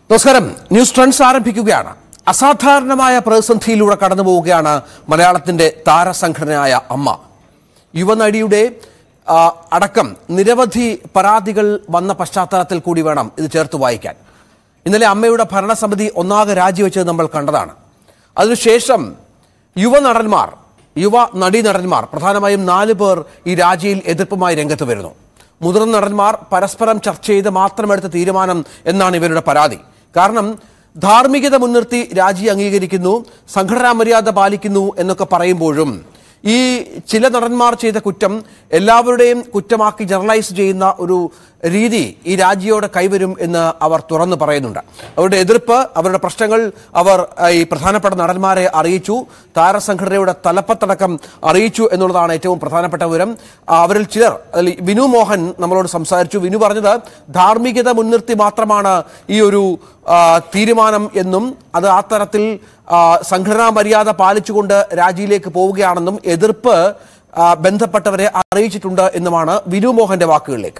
നമസ്കാരം news trends ആരംഭിക്കുകയാണ് അസാധാരണമായ പ്രതിസന്ധിയിലൂടെ കടന്നു പോവുകയാണ് മലയാളത്തിന്റെ താരസംഘടനയായ അമ്മ യുവനടിയുടെ ആ, അടക്കം നിരവധി പരാതികൾ വന്ന പശ്ചാത്തലത്തിൽ കൂടി വേണം ഇത് ചേർത്ത് വായിക്കാൻ ഇന്നലെ അമ്മയുടെ ഭരണസമിതി ഒന്നാകെ രാജിവെച്ചത് നമ്മൾ കണ്ടതാണ് അതിനുശേഷം യുവനടന്മാർ യുവ നടീനടന്മാർ പ്രധാനമായും നാല് പേർ ഈ രാജിയിൽ എതിർപ്പുമായി രംഗത്ത് വരുന്നു മുതിർന്ന നടന്മാർ പരസ്പരം ചർച്ച ചെയ്ത് മാത്രമെടുത്ത തീരുമാനം എന്നാണ് ഇവരുടെ പരാതി കാരണം ധാർമ്മികത മുൻനിർത്തി രാജി അംഗീകരിക്കുന്നു സംഘടനാ മര്യാദ പാലിക്കുന്നു എന്നൊക്കെ പറയുമ്പോഴും ഈ ചില നടന്മാർ ചെയ്ത കുറ്റം എല്ലാവരുടെയും കുറ്റമാക്കി ജനറലൈസ് ചെയ്യുന്ന ഒരു രീതി ഈ രാജിയോടെ കൈവരും എന്ന് അവർ തുറന്നു പറയുന്നുണ്ട് അവരുടെ എതിർപ്പ് അവരുടെ പ്രശ്നങ്ങൾ അവർ ആ, ഈ പ്രധാനപ്പെട്ട നടന്മാരെ അറിയിച്ചു താരസംഘടനയുടെ തലപ്പത്തടക്കം അറിയിച്ചു എന്നുള്ളതാണ് ഏറ്റവും പ്രധാനപ്പെട്ട വിവരം ആ, അവരിൽ ചിലർ അതിൽ വിനു മോഹൻ നമ്മളോട് സംസാരിച്ചു വിനു പറഞ്ഞത് ധാർമ്മികത മുൻനിർത്തി മാത്രമാണ് ഈ ഒരു ആ, തീരുമാനം എന്നും അത് ആ തരത്തിൽ ആ, സംഘടനാ മര്യാദ പാലിച്ചുകൊണ്ട് രാജിയിലേക്ക് പോവുകയാണെന്നും എതിർപ്പ് ആ, ബന്ധപ്പെട്ടവരെ അറിയിച്ചിട്ടുണ്ട് എന്നുമാണ് വിനു മോഹന്റെ വാക്കുകളിലേക്ക്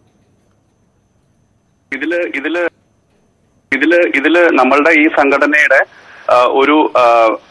ഇതില് ഇതില് ഇതില് ഇതില് നമ്മളുടെ ഈ സംഘടനയുടെ ആ, ഒരു ആ,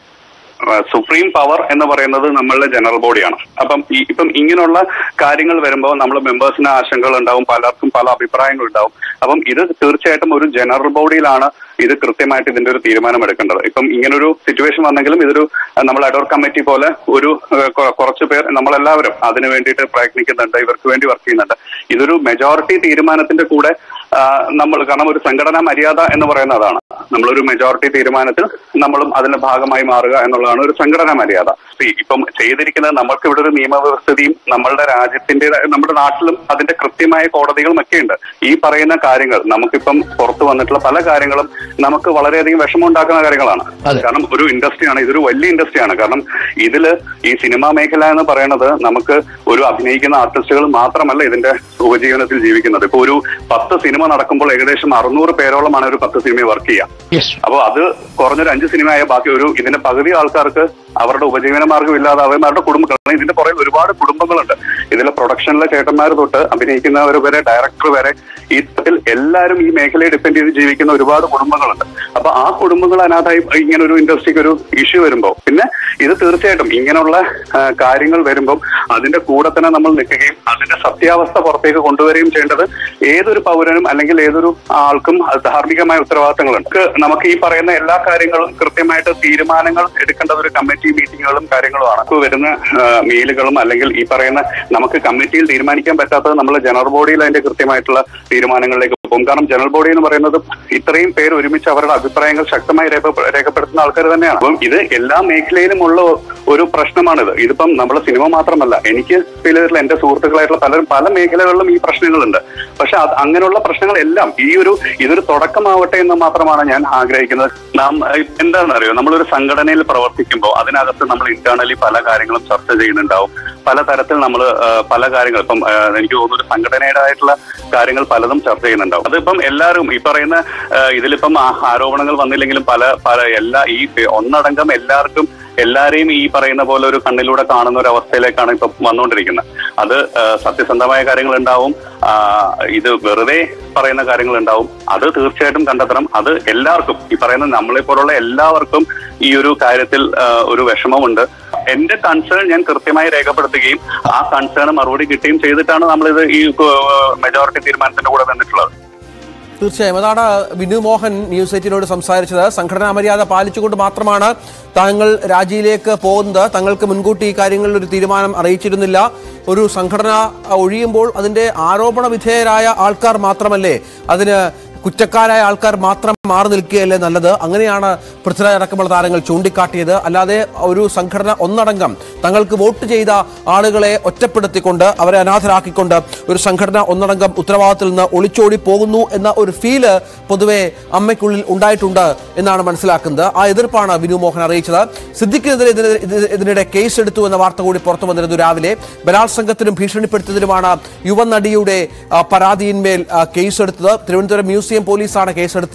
ആ, സുപ്രീം പവർ എന്ന് പറയുന്നത് നമ്മളുടെ ജനറൽ ബോഡിയാണ് അപ്പം ഈ ഇപ്പം ഇങ്ങനെയുള്ള കാര്യങ്ങൾ വരുമ്പോൾ നമ്മൾ മെമ്പേഴ്സിന് ആശങ്കകൾ ഉണ്ടാവും പലർക്കും പല അഭിപ്രായങ്ങൾ ഉണ്ടാവും അപ്പം ഇത് തീർച്ചയായിട്ടും ഒരു ജനറൽ ബോഡിയിലാണ് ഇത് കൃത്യമായിട്ട് ഇതിന്റെ ഒരു തീരുമാനം എടുക്കേണ്ടത് ഇപ്പം ഇങ്ങനൊരു സിറ്റുവേഷൻ വന്നെങ്കിലും ഇതൊരു ആ, നമ്മൾ അഡോർ കമ്മിറ്റി പോലെ ഒരു ആ, കൊ- കുറച്ച് പേർ നമ്മളെല്ലാവരും അതിനു വേണ്ടിയിട്ട് പ്രയത്നിക്കുന്നുണ്ട് ഇവർക്ക് വേണ്ടി വർക്ക് ചെയ്യുന്നുണ്ട് ഇതൊരു മെജോറിറ്റി തീരുമാനത്തിന്റെ കൂടെ ആ, നമ്മൾ കാരണം ഒരു സംഘടനാ മര്യാദ എന്ന് പറയുന്നത് അതാണ് നമ്മളൊരു മെജോറിറ്റി തീരുമാനത്തിൽ നമ്മളും അതിന്റെ ഭാഗമായി മാറുക എന്നുള്ളതാണ് ഒരു സംഘടനാ മര്യാദ See, ഇപ്പം ചെയ്തിരിക്കുന്നത് നമ്മൾക്ക് ഇവിടെ ഒരു നിയമവ്യവസ്ഥിതിയും നമ്മളുടെ രാജ്യത്തിന്റെ നമ്മുടെ നാട്ടിലും അതിന്റെ കൃത്യമായ കോടതികളും ഒക്കെ ഉണ്ട് ഈ പറയുന്ന കാര്യങ്ങൾ നമുക്കിപ്പം പുറത്തു വന്നിട്ടുള്ള പല കാര്യങ്ങളും നമുക്ക് വളരെയധികം വിഷമം ഉണ്ടാക്കുന്ന കാര്യങ്ങളാണ് കാരണം ഒരു ഇൻഡസ്ട്രിയാണ് ഇതൊരു വലിയ ഇൻഡസ്ട്രിയാണ് കാരണം ഇതില് ഈ സിനിമാ മേഖല എന്ന് പറയുന്നത് നമുക്ക് ഒരു അഭിനയിക്കുന്ന ആർട്ടിസ്റ്റുകൾ മാത്രമല്ല ഇതിന്റെ ഉപജീവനത്തിൽ ജീവിക്കുന്നത് ഇപ്പൊ ഒരു പത്ത് സിനിമ നടക്കുമ്പോൾ ഏകദേശം അറുന്നൂറ് പേരോളമാണ് ഒരു പത്ത് സിനിമ വർക്ക് ചെയ്യുക അപ്പോൾ അത് കുറഞ്ഞൊരു അഞ്ച് സിനിമയായ ബാക്കി ഒരു ഇതിന്റെ പകുതി ആൾക്കാർക്ക് അവരുടെ ഉപജീവന മാർഗം ഇല്ലാതാവുകയും അവരുടെ കുടുംബങ്ങൾ കാരണം ഇതിന്റെ പുറകിൽ ഒരുപാട് കുടുംബങ്ങളുണ്ട് ഇതിലെ പ്രൊഡക്ഷനിലെ ചേട്ടന്മാർ തൊട്ട് അഭിനയിക്കുന്നവർ വരെ ഡയറക്ടർ വരെ ഈ തരത്തിൽ എല്ലാവരും ഈ മേഖലയെ ഡിപ്പെൻഡ് ചെയ്ത് ജീവിക്കുന്ന ഒരുപാട് കുടുംബങ്ങളുണ്ട് അപ്പൊ ആ കുടുംബങ്ങൾ അനാഥായി ഇങ്ങനെ ഒരു ഇൻഡസ്ട്രിക്ക് ഒരു ഇഷ്യൂ വരുമ്പോൾ പിന്നെ ഇത് തീർച്ചയായിട്ടും ഇങ്ങനെയുള്ള ആ, കാര്യങ്ങൾ വരുമ്പോൾ അതിന്റെ കൂടെ തന്നെ നമ്മൾ നിൽക്കുകയും അതിന്റെ സത്യാവസ്ഥ പുറത്തേക്ക് കൊണ്ടുവരികയും ചെയ്യേണ്ടത് ഏതൊരു പൗരനും അല്ലെങ്കിൽ ഏതൊരു ആൾക്കും അത് ധാർമ്മികമായ ഉത്തരവാദിത്തങ്ങളുണ്ട് നമുക്ക് നമുക്ക് ഈ പറയുന്ന എല്ലാ കാര്യങ്ങളും കൃത്യമായിട്ട് തീരുമാനങ്ങൾ എടുക്കേണ്ടത് ഒരു കമ്മിറ്റി മീറ്റിങ്ങുകളും കാര്യങ്ങളുമാണ് ഇപ്പൊ വരുന്ന ആ, മെയിലുകളും അല്ലെങ്കിൽ ഈ പറയുന്ന നമുക്ക് കമ്മിറ്റിയിൽ തീരുമാനിക്കാൻ പറ്റാത്തത് നമ്മൾ ജനറൽ ബോഡിയിൽ അതിന്റെ കൃത്യമായിട്ടുള്ള തീരുമാനങ്ങളിലേക്ക് പോകും കാരണം ജനറൽ ബോഡി എന്ന് പറയുന്നത് ഇത്രയും പേര് ഒരുമിച്ച് അവരുടെ അഭിപ്രായങ്ങൾ ശക്തമായി രേഖ- രേഖപ്പെടുത്തുന്ന ആൾക്കാർ തന്നെയാണ് അപ്പം ഇത് എല്ലാ മേഖലയിലുമുള്ള ഒരു പ്രശ്നമാണിത് ഇതിപ്പം നമ്മുടെ സിനിമ മാത്രമല്ല എനിക്ക് ഫീൽ ചെയ്തിട്ടുള്ള എന്റെ സുഹൃത്തുക്കളായിട്ടുള്ള പലരും പല മേഖലകളിലും ഈ പ്രശ്നങ്ങളുണ്ട് പക്ഷെ അത് അങ്ങനെയുള്ള പ്രശ്നങ്ങളെല്ലാം ഈ ഒരു ഇതൊരു തുടക്കമാവട്ടെ എന്ന് മാത്രമാണ് ഞാൻ ആഗ്രഹിക്കുന്നത് നാം ഏഹ്, എന്താണെന്ന് അറിയോ നമ്മളൊരു സംഘടനയിൽ പ്രവർത്തിക്കുമ്പോൾ അതിനകത്ത് നമ്മൾ ഇന്റേണലി പല കാര്യങ്ങളും ചർച്ച ചെയ്യുന്നുണ്ടാവും പല തരത്തിൽ നമ്മൾ പല കാര്യങ്ങൾ ഇപ്പം ഏഹ്, എനിക്ക് തോന്നുന്നു ഒരു സംഘടനയുടേതായിട്ടുള്ള കാര്യങ്ങൾ പലതും ചർച്ച ചെയ്യുന്നുണ്ടാവും അതിപ്പം എല്ലാവരും ഈ പറയുന്ന ഏഹ്, ഇതിലിപ്പം ആ- ആരോപണങ്ങൾ വന്നില്ലെങ്കിലും പല പല എല്ലാ ഈ ഒന്നടങ്കം എല്ലാവർക്കും എല്ലാരെയും ഈ പറയുന്ന പോലെ ഒരു കണ്ണിലൂടെ കാണുന്ന ഒരു അവസ്ഥയിലേക്കാണ് ഇപ്പൊ വന്നുകൊണ്ടിരിക്കുന്നത് അത് ആ, സത്യസന്ധമായ കാര്യങ്ങൾ ഉണ്ടാവും ആ, ഇത് വെറുതെ പറയുന്ന കാര്യങ്ങൾ ഉണ്ടാവും അത് തീർച്ചയായിട്ടും കണ്ടെത്തണം അത് എല്ലാവർക്കും ഈ പറയുന്ന നമ്മളെ പോലുള്ള എല്ലാവർക്കും ഈ ഒരു കാര്യത്തിൽ ആ, ഒരു വിഷമമുണ്ട് എന്റെ കൺസേൺ ഞാൻ കൃത്യമായി രേഖപ്പെടുത്തുകയും ആ കൺസേൺ മറുപടി കിട്ടുകയും ചെയ്തിട്ടാണ് നമ്മളിത് ഈ മെജോറിറ്റി തീരുമാനത്തിന്റെ കൂടെ നിന്നിട്ടുള്ളത് തീർച്ചയായും അതാണ് വിനു മോഹൻ ന്യൂസ് എയ്റ്റിനോട് സംസാരിച്ചത് സംഘടനാ മര്യാദ പാലിച്ചുകൊണ്ട് മാത്രമാണ് താങ്കൾ രാജിയിലേക്ക് പോകുന്നത് തങ്ങൾക്ക് മുൻകൂട്ടി ഈ കാര്യങ്ങളിൽ ഒരു തീരുമാനം അറിയിച്ചിരുന്നില്ല ഒരു സംഘടന അഹ്, ഒഴിയുമ്പോൾ അതിന്റെ ആരോപണ വിധേയരായ ആൾക്കാർ മാത്രമല്ലേ അതിന് കുറ്റക്കാരായ ആൾക്കാർ മാത്രം മാറി നിൽക്കുകയല്ലേ നല്ലത് അങ്ങനെയാണ് പൃഥ്വിരാജ് അടക്കമുള്ള താരങ്ങൾ ചൂണ്ടിക്കാട്ടിയത് അല്ലാതെ ഒരു സംഘടന ഒന്നടങ്കം തങ്ങൾക്ക് വോട്ട് ചെയ്ത ആളുകളെ ഒറ്റപ്പെടുത്തിക്കൊണ്ട് അവരെ അനാഥരാക്കിക്കൊണ്ട് ഒരു സംഘടന ഒന്നടങ്കം ഉത്തരവാദിത്തത്തിൽ നിന്ന് ഒളിച്ചോടി പോകുന്നു എന്ന ഒരു ഫീല് പൊതുവെ അമ്മയ്ക്കുള്ളിൽ ഉണ്ടായിട്ടുണ്ട് എന്നാണ് മനസ്സിലാക്കുന്നത് ആ എതിർപ്പാണ് വിനു മോഹൻ അറിയിച്ചത് സിദ്ദിഖിനെതിരെ ഇതിനെ- ഇത് ഇതിനിടെ കേസ് എടുത്തു എന്ന വാർത്ത കൂടി പുറത്തു വന്നിരുന്നു രാവിലെ ബലാത്സംഗത്തിനും ഭീഷണിപ്പെടുത്തിയതിനുമാണ് യുവനടിയുടെ ആ, പരാതിയിന്മേൽ ആ, കേസെടുത്തത് തിരുവനന്തപുരം മ്യൂസിയം പോലീസാണ് കേസെടുത്തത്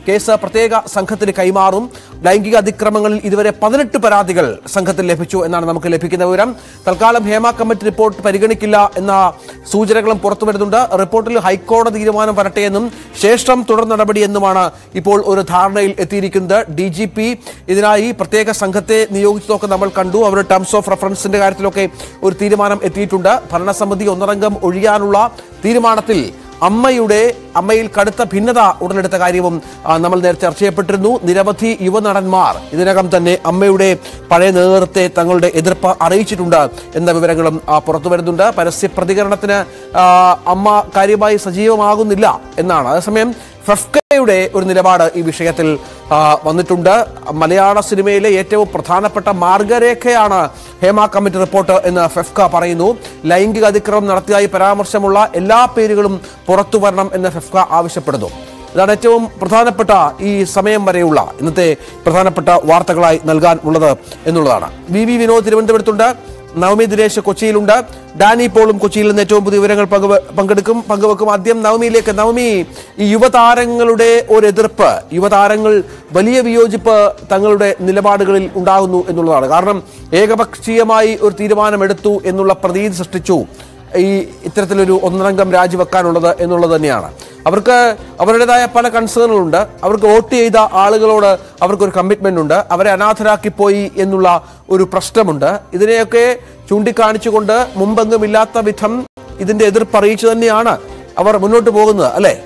കേസ് പ്രത്യേക സംഘത്തിന് കൈമാറും ലൈംഗിക അതിക്രമങ്ങളിൽ ഇതുവരെ പതിനെട്ട് പരാതികൾ സംഘത്തിൽ ലഭിച്ചു എന്നാണ് നമുക്ക് ലഭിക്കുന്ന വിവരം തൽക്കാലം ഹേമ കമ്മിറ്റി റിപ്പോർട്ട് പരിഗണിക്കില്ല എന്ന സൂചനകളും പുറത്തു വരുന്നുണ്ട് റിപ്പോർട്ടിൽ ഹൈക്കോടതി തീരുമാനം വരട്ടെ എന്നും ശേഷം തുടർ നടപടി എന്നുമാണ് ഇപ്പോൾ ഒരു ധാരണയിൽ എത്തിയിരിക്കുന്നത് ഡി ജി പി ഇതിനായി പ്രത്യേക സംഘത്തെ നിയോഗിച്ചതൊക്കെ നമ്മൾ കണ്ടു അവരുടെ ടേംസ് ഓഫ് റെഫറൻസിന്റെ കാര്യത്തിലൊക്കെ ഒരു തീരുമാനം എത്തിയിട്ടുണ്ട് ഭരണസമിതി ഒന്നടങ്കം ഒഴിയാനുള്ള തീരുമാനത്തിൽ അമ്മയുടെ അമ്മയിൽ കടുത്ത ഭിന്നത ഉടലെടുത്ത കാര്യവും ആ, നമ്മൾ നേരത്തെ ചർച്ച ചെയ്യപ്പെട്ടിരുന്നു നിരവധി യുവനടന്മാർ ഇതിനകം തന്നെ അമ്മയുടെ പഴയ നേതൃത്വത്തെ തങ്ങളുടെ എതിർപ്പ് അറിയിച്ചിട്ടുണ്ട് എന്ന വിവരങ്ങളും ആ, പുറത്തു വരുന്നുണ്ട് പരസ്യ പ്രതികരണത്തിന് ആ, അമ്മ കാര്യമായി സജീവമാകുന്നില്ല എന്നാണ് അതേസമയം ഫെഫ്കയുടെ ഒരു നിലപാട് ഈ വിഷയത്തിൽ ആ, വന്നിട്ടുണ്ട് മലയാള സിനിമയിലെ ഏറ്റവും പ്രധാനപ്പെട്ട മാർഗരേഖയാണ് ഹേമ കമ്മിറ്റി റിപ്പോർട്ട് എന്ന് ഫെഫ്ക പറയുന്നു ലൈംഗിക അതിക്രമം നടത്തിയതായി പരാമർശമുള്ള എല്ലാ പേരുകളും പുറത്തു വരണം എന്ന് ഫെഫ്ക ആവശ്യപ്പെടുന്നു ഇതാണ് ഏറ്റവും പ്രധാനപ്പെട്ട ഈ സമയം വരെയുള്ള ഇന്നത്തെ പ്രധാനപ്പെട്ട വാർത്തകളായി നൽകാൻ ഉള്ളത് എന്നുള്ളതാണ് വി വി വിനോദ് തിരുവനന്തപുരത്തുണ്ട് നവമി ദിനേശ് കൊച്ചിയിലുണ്ട് ഡാനി പോളും കൊച്ചിയിൽ നിന്ന് ഏറ്റവും പുതിയ വിവരങ്ങൾ പങ്കുവെ- പങ്കെടുക്കും പങ്കുവെക്കും ആദ്യം നവമിയിലേക്ക് നവമി ഈ യുവതാരങ്ങളുടെ ഒരു എതിർപ്പ് യുവതാരങ്ങൾ വലിയ വിയോജിപ്പ് തങ്ങളുടെ നിലപാടുകളിൽ ഉണ്ടാകുന്നു എന്നുള്ളതാണ് കാരണം ഏകപക്ഷീയമായി ഒരു തീരുമാനമെടുത്തു എന്നുള്ള പ്രതീതി സൃഷ്ടിച്ചു ഈ ഇത്തരത്തിലൊരു ഒന്നടങ്കം രാജിവെക്കാനുള്ളത് എന്നുള്ളത് തന്നെയാണ് അവർക്ക് അവരുടേതായ പല കൺസേണുകളുണ്ട് അവർക്ക് വോട്ട് ചെയ്ത ആളുകളോട് അവർക്കൊരു കമ്മിറ്റ്മെന്റ് ഉണ്ട് അവരെ അനാഥരാക്കിപ്പോയി എന്നുള്ള ഒരു പ്രശ്നമുണ്ട് ഇതിനെയൊക്കെ ചൂണ്ടിക്കാണിച്ചുകൊണ്ട് മുമ്പെങ്ങുമില്ലാത്ത വിധം ഇതിന്റെ എതിർപ്പ് അറിയിച്ചു തന്നെയാണ് അവർ മുന്നോട്ട് പോകുന്നത് അല്ലേ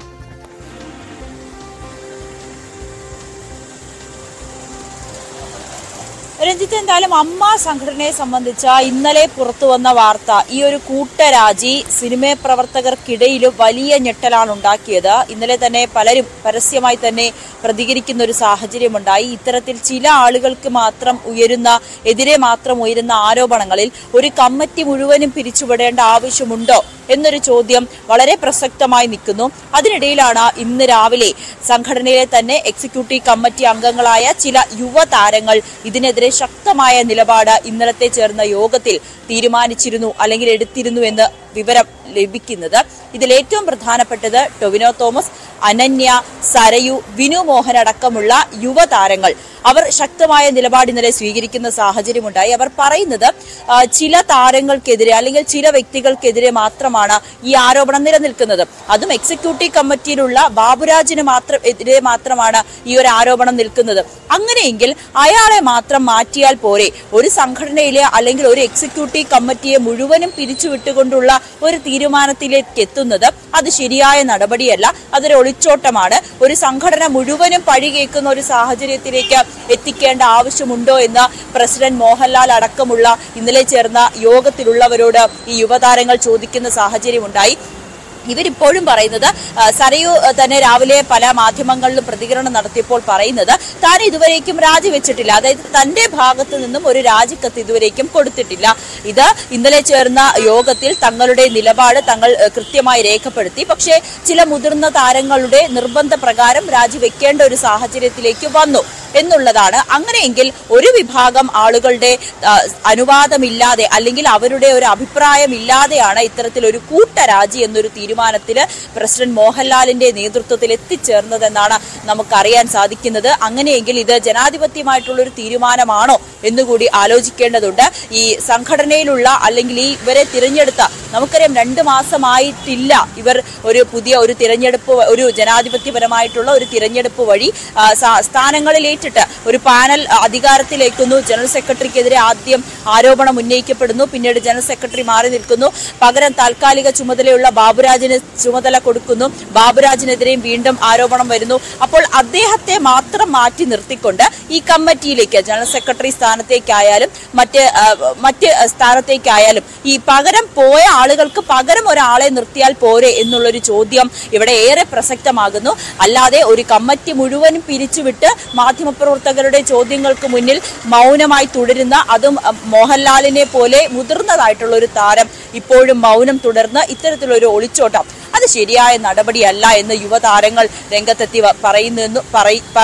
രഞ്ജിത്ത് എന്തായാലും അമ്മ സംഘടനയെ സംബന്ധിച്ച ഇന്നലെ പുറത്തു വന്ന വാർത്ത ഈ ഒരു കൂട്ടരാജി സിനിമ പ്രവർത്തകർക്കിടയിൽ വലിയ ഞെട്ടലാണ് ഉണ്ടാക്കിയത് ഇന്നലെ തന്നെ പലരും പരസ്യമായി തന്നെ പ്രതികരിക്കുന്ന ഒരു സാഹചര്യമുണ്ടായി ഇത്തരത്തിൽ ചില ആളുകൾക്ക് മാത്രം ഉയരുന്ന എതിരെ മാത്രം ഉയരുന്ന ആരോപണങ്ങളിൽ ഒരു കമ്മിറ്റി മുഴുവനും പിരിച്ചുവിടേണ്ട ആവശ്യമുണ്ടോ എന്നൊരു ചോദ്യം വളരെ പ്രസക്തമായി നിൽക്കുന്നു അതിനിടയിലാണ് ഇന്ന് രാവിലെ സംഘടനയിലെ തന്നെ എക്സിക്യൂട്ടീവ് കമ്മിറ്റി അംഗങ്ങളായ ചില യുവതാരങ്ങൾ ഇതിനെതിരെ ശക്തമായ നിലപാട് ഇന്നലത്തെ ചേർന്ന യോഗത്തിൽ തീരുമാനിച്ചിരുന്നു അല്ലെങ്കിൽ എടുത്തിരുന്നു എന്ന് വിവരം ലഭിക്കുന്നത് ഇതിൽ ഏറ്റവും പ്രധാനപ്പെട്ടത് ടൊവിനോ തോമസ് അനന്യ സരയു വിനു മോഹൻ അടക്കമുള്ള യുവതാരങ്ങൾ അവർ ശക്തമായ നിലപാട് ഇന്നലെ സ്വീകരിക്കുന്ന സാഹചര്യമുണ്ടായി അവർ പറയുന്നത് ആ, ചില താരങ്ങൾക്കെതിരെ അല്ലെങ്കിൽ ചില വ്യക്തികൾക്കെതിരെ മാത്രമാണ് ഈ ആരോപണം നിലനിൽക്കുന്നത് അതും എക്സിക്യൂട്ടീവ് കമ്മിറ്റിയിലുള്ള ബാബുരാജിന് മാത്രം എതിരെ മാത്രമാണ് ഈ ഒരു ആരോപണം നിൽക്കുന്നത് അങ്ങനെയെങ്കിൽ അയാളെ മാത്രം മാറ്റിയാൽ പോരെ ഒരു സംഘടനയിലെ അല്ലെങ്കിൽ ഒരു എക്സിക്യൂട്ടീവ് കമ്മിറ്റിയെ മുഴുവനും പിരിച്ചുവിട്ടുകൊണ്ടുള്ള ഒരു തീരുമാനത്തിലേക്ക് എത്തുന്നത് അത് ശരിയായ നടപടിയല്ല അതൊരു ഒളിച്ചോട്ടമാണ് ഒരു സംഘടന മുഴുവനും പഴി കേൾക്കുന്ന ഒരു സാഹചര്യത്തിലേക്ക് എത്തിക്കേണ്ട ആവശ്യമുണ്ടോ എന്ന് പ്രസിഡന്റ് മോഹൻലാൽ അടക്കമുള്ള ഇന്നലെ ചേർന്ന യോഗത്തിലുള്ളവരോട് ഈ യുവതാരങ്ങൾ ചോദിക്കുന്ന സാഹചര്യമുണ്ടായി ഇവരിപ്പോഴും പറയുന്നത് ആ, സരയു ആ, തന്നെ രാവിലെ പല മാധ്യമങ്ങളിലും പ്രതികരണം നടത്തിയപ്പോൾ പറയുന്നത് താൻ ഇതുവരേക്കും രാജിവെച്ചിട്ടില്ല അതായത് തന്റെ ഭാഗത്ത് നിന്നും ഒരു രാജിക്കത്ത് ഇതുവരേക്കും കൊടുത്തിട്ടില്ല ഇത് ഇന്നലെ ചേർന്ന യോഗത്തിൽ തങ്ങളുടെ നിലപാട് തങ്ങൾ ആ, കൃത്യമായി രേഖപ്പെടുത്തി പക്ഷേ ചില മുതിർന്ന താരങ്ങളുടെ നിർബന്ധ പ്രകാരം രാജിവെക്കേണ്ട ഒരു സാഹചര്യത്തിലേക്ക് വന്നു എന്നുള്ളതാണ് അങ്ങനെയെങ്കിൽ ഒരു വിഭാഗം ആളുകളുടെ ആ, അനുവാദമില്ലാതെ അല്ലെങ്കിൽ അവരുടെ ഒരു അഭിപ്രായമില്ലാതെയാണ് ഇത്തരത്തിലൊരു കൂട്ടരാജി എന്നൊരു തീരുമാനത്തിൽ പ്രസിഡന്റ് മോഹൻലാലിന്റെ നേതൃത്വത്തിൽ എത്തിച്ചേർന്നതെന്നാണ് നമുക്കറിയാൻ സാധിക്കുന്നത് അങ്ങനെയെങ്കിൽ ഇത് ജനാധിപത്യമായിട്ടുള്ള ഒരു തീരുമാനമാണോ എന്നുകൂടി ആലോചിക്കേണ്ടതുണ്ട് ഈ സംഘടനയിലുള്ള അല്ലെങ്കിൽ ഈ ഇവരെ തിരഞ്ഞെടുത്ത നമുക്കറിയാം രണ്ട് മാസമായിട്ടില്ല ഇവർ ഒരു പുതിയ ഒരു തിരഞ്ഞെടുപ്പ് ഒരു ജനാധിപത്യപരമായിട്ടുള്ള ഒരു തിരഞ്ഞെടുപ്പ് വഴി ആ, സ- സ്ഥാനങ്ങളിൽ ഏറ്റിട്ട് ഒരു പാനൽ ആ, അധികാരത്തിലേക്കുന്നു ജനറൽ സെക്രട്ടറിക്കെതിരെ ആദ്യം ആരോപണം ഉന്നയിക്കപ്പെടുന്നു പിന്നീട് ജനറൽ സെക്രട്ടറി മാറി നിൽക്കുന്നു പകരം താൽക്കാലിക ചുമതലയുള്ള ബാബുരാജിന് ചുമതല കൊടുക്കുന്നു ബാബുരാജിനെതിരെയും വീണ്ടും ആരോപണം വരുന്നു അപ്പോൾ അദ്ദേഹത്തെ മാത്രം മാറ്റി നിർത്തിക്കൊണ്ട് ഈ കമ്മിറ്റിയിലേക്ക് ജനറൽ സെക്രട്ടറി സ്ഥാനത്തേക്കായാലും മറ്റ് ആ, മറ്റ് സ്ഥാനത്തേക്കായാലും ഈ പകരം പോയ ആളുകൾക്ക് പകരം ഒരാളെ നിർത്തിയാൽ പോരെ എന്നുള്ളൊരു ചോദ്യം ഇവിടെ ഏറെ പ്രസക്തമാകുന്നു അല്ലാതെ ഒരു കമ്മിറ്റി മുഴുവനും പിരിച്ചുവിട്ട് മാധ്യമപ്രവർത്തകരുടെ ചോദ്യങ്ങൾക്ക് മുന്നിൽ മൗനമായി തുടരുന്ന അതും അ, മോഹൻലാലിനെ പോലെ മുതിർന്നതായിട്ടുള്ള ഒരു താരം ഇപ്പോഴും മൗനം തുടർന്ന് ഇത്തരത്തിലൊരു ഒളിച്ചോട്ടം അത് ശരിയായ നടപടിയല്ല എന്ന് യുവതാരങ്ങൾ രംഗത്തെത്തി വ- പറയുന്നു പറയി- പറയി-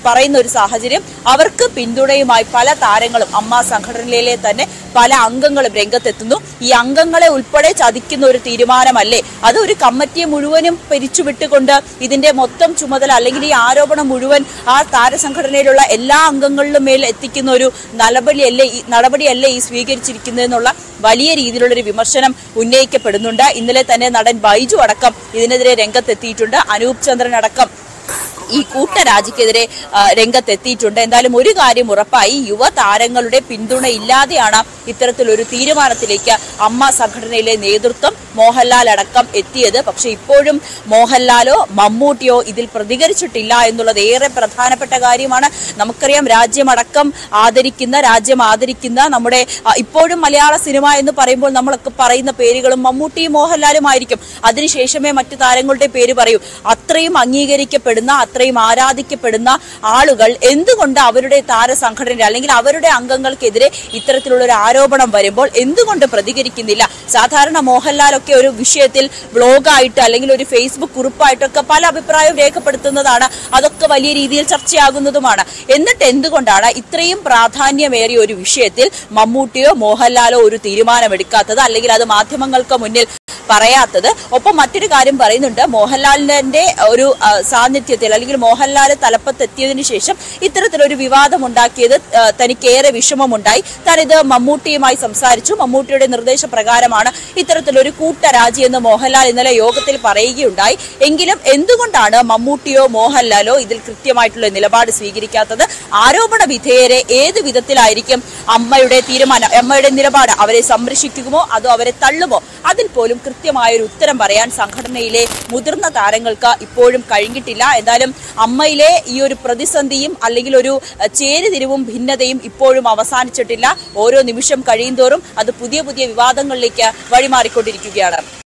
പറയുന്ന ഒരു സാഹചര്യം അവർക്ക് പിന്തുണയുമായി പല താരങ്ങളും അമ്മ സംഘടനയിലെ തന്നെ പല അംഗങ്ങളും രംഗത്തെത്തുന്നു ഈ അംഗങ്ങളെ ഉൾപ്പെടെ ചതിക്കുന്ന ഒരു തീരുമാനമല്ലേ അത് ഒരു കമ്മിറ്റിയെ മുഴുവനും പിരിച്ചുവിട്ടുകൊണ്ട് ഇതിന്റെ മൊത്തം ചുമതല അല്ലെങ്കിൽ ഈ ആരോപണം മുഴുവൻ ആ താരസംഘടനയിലുള്ള എല്ലാ അംഗങ്ങളിലും മേൽ എത്തിക്കുന്ന ഒരു നടപടിയല്ലേ ഈ നടപടിയല്ലേ ഈ സ്വീകരിച്ചിരിക്കുന്നതെന്നുള്ള വലിയ രീതിയിലുള്ള ഒരു വിമർശനം ഉന്നയിക്കപ്പെടുന്നുണ്ട് ഇന്നലെ തന്നെ നടൻ ബൈജു അടക്കം ഇതിനെതിരെ രംഗത്തെത്തിയിട്ടുണ്ട് അനൂപ് ചന്ദ്രൻ അടക്കം ഈ കൂട്ടരാജിക്കെതിരെ ആ, രംഗത്തെത്തിയിട്ടുണ്ട് എന്തായാലും ഒരു കാര്യം ഉറപ്പായി യുവതാരങ്ങളുടെ പിന്തുണ ഇല്ലാതെയാണ് ഇത്തരത്തിലൊരു തീരുമാനത്തിലേക്ക് അമ്മ സംഘടനയിലെ നേതൃത്വം മോഹൻലാൽ അടക്കം എത്തിയത് പക്ഷെ ഇപ്പോഴും മോഹൻലാലോ മമ്മൂട്ടിയോ ഇതിൽ പ്രതികരിച്ചിട്ടില്ല എന്നുള്ളത് ഏറെ പ്രധാനപ്പെട്ട കാര്യമാണ് നമുക്കറിയാം രാജ്യമടക്കം ആദരിക്കുന്ന രാജ്യം ആദരിക്കുന്ന നമ്മുടെ ആ, ഇപ്പോഴും മലയാള സിനിമ എന്ന് പറയുമ്പോൾ നമ്മളൊക്കെ പറയുന്ന പേരുകളും മമ്മൂട്ടിയും മോഹൻലാലും ആയിരിക്കും അതിനുശേഷമേ മറ്റു താരങ്ങളുടെ പേര് പറയൂ അത്രയും അംഗീകരിക്കപ്പെടുന്ന അത്രയും ആരാധിക്കപ്പെടുന്ന ആളുകൾ എന്തുകൊണ്ട് അവരുടെ താരസംഘടന അല്ലെങ്കിൽ അവരുടെ അംഗങ്ങൾക്കെതിരെ ഇത്തരത്തിലുള്ള ഒരു ആരോപണം വരുമ്പോൾ എന്തുകൊണ്ട് പ്രതികരിക്കുന്നില്ല സാധാരണ മോഹൻലാലൊക്കെ ഒരു വിഷയത്തിൽ ബ്ലോഗായിട്ട് അല്ലെങ്കിൽ ഒരു ഫേസ്ബുക്ക് കുറിപ്പായിട്ടൊക്കെ പല അഭിപ്രായവും രേഖപ്പെടുത്തുന്നതാണ് അതൊക്കെ വലിയ രീതിയിൽ ചർച്ചയാകുന്നതുമാണ് എന്നിട്ട് എന്തുകൊണ്ടാണ് ഇത്രയും പ്രാധാന്യമേറിയ ഒരു വിഷയത്തിൽ മമ്മൂട്ടിയോ മോഹൻലാലോ ഒരു തീരുമാനമെടുക്കാത്തത് അല്ലെങ്കിൽ അത് മാധ്യമങ്ങൾക്ക് മുന്നിൽ പറയാത്തത് ഒപ്പം മറ്റൊരു കാര്യം പറയുന്നുണ്ട് മോഹൻലാലിന്റെ ഒരു ആ, സാന്നിധ്യത്തിൽ അല്ലെങ്കിൽ മോഹൻലാൽ തലപ്പത്തെത്തിയതിനു ശേഷം ഇത്തരത്തിലൊരു വിവാദം ഉണ്ടാക്കിയത് ആ, തനിക്കേറെ വിഷമമുണ്ടായി താൻ ഇത് മമ്മൂട്ടിയുമായി സംസാരിച്ചു മമ്മൂട്ടിയുടെ നിർദ്ദേശപ്രകാരമാണ് ഇത്തരത്തിലൊരു കൂട്ടരാജി എന്ന് മോഹൻലാൽ ഇന്നലെ യോഗത്തിൽ പറയുകയുണ്ടായി എങ്കിലും എന്തുകൊണ്ടാണ് മമ്മൂട്ടിയോ മോഹൻലാലോ ഇതിൽ കൃത്യമായിട്ടുള്ള നിലപാട് സ്വീകരിക്കാത്തത് ആരോപണ വിധേയരെ ഏത് വിധത്തിലായിരിക്കും അമ്മയുടെ തീരുമാനം അമ്മയുടെ നിലപാട് അവരെ സംരക്ഷിക്കുമോ അതോ അവരെ തള്ളുമോ അതിൽ പോലും കൃത്യമായ ഒരു ഉത്തരം പറയാൻ സംഘടനയിലെ മുതിർന്ന താരങ്ങൾക്ക് ഇപ്പോഴും കഴിഞ്ഞിട്ടില്ല എന്തായാലും അമ്മയിലെ ഈ ഒരു പ്രതിസന്ധിയും അല്ലെങ്കിൽ ഒരു അഹ്, ചേരിതിരിവും ഭിന്നതയും ഇപ്പോഴും അവസാനിച്ചിട്ടില്ല ഓരോ നിമിഷം കഴിയുന്തോറും അത് പുതിയ പുതിയ വിവാദങ്ങളിലേക്ക് വഴിമാറിക്കൊണ്ടിരിക്കുകയാണ്